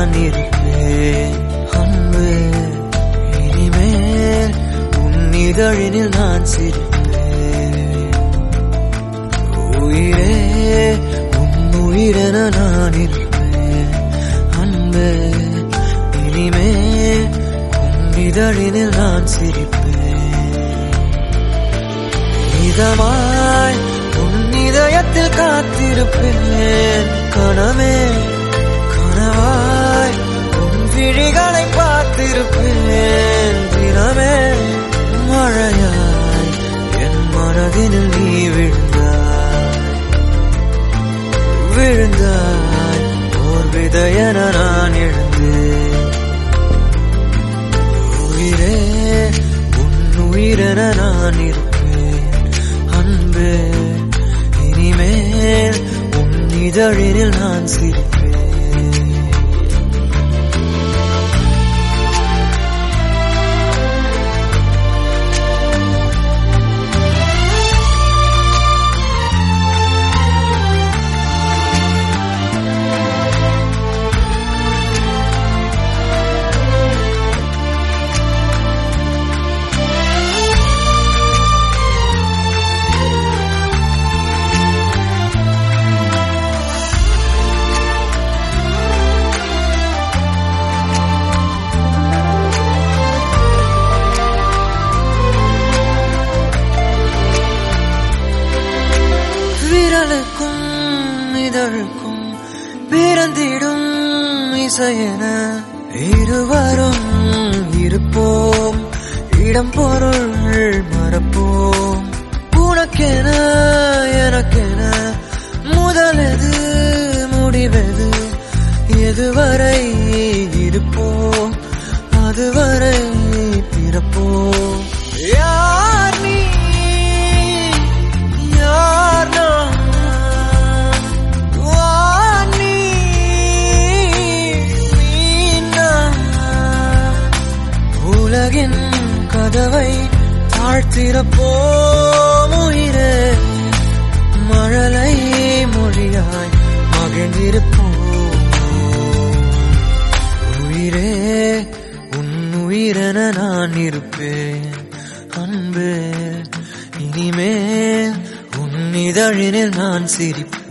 நான் இருப்பேன் அன்பு இனிமேல் உன் இதழினில் நான் சிரிப்பேன் உயிரே உன் உயிரென நான் இருப்பேன் அன்பு இனிமேல் உன் இதழினில் நான் சிரிப்பேன் இதமாய் உன் இதயத்தில் காத்திருப்பேன் கனவே கனவாய் உன் விழிகளை பார்த்திருப்பேன் தினமே மழையாய் என் மனதினில் நீ விழுந்தாய் விழுந்தாய் ஓர் விதையென நான் எழுந்தேன் உயிரே உன் உயிரென நான் இருப்பேன் அன்பு இனிமேல் உன் இதழினில் நான் சிரிப்பேன் விரலுக்கும் இதழுக்கும் பிறந்திடும் இசையென இருவரும் இருப்போம் இடம் பொருள் மறப்போம் உனக்கென எனக்கென முதலெது முடிவெது எதுவரை இருப்போம் அதுவரை பிறப்போம் யார் நீ யார் நான் வா நீ நீ நான் உலகின் கதவை தாழ்த்திறப்போம் உயிரே மழலை மொழியாய் மகிழ்ந்திருப்போம் உயிரே உன் உயிரென நான் இருப்பேன் அன்பு இனிமேல் உன் இதழினில் நான் சிரிப்பேன்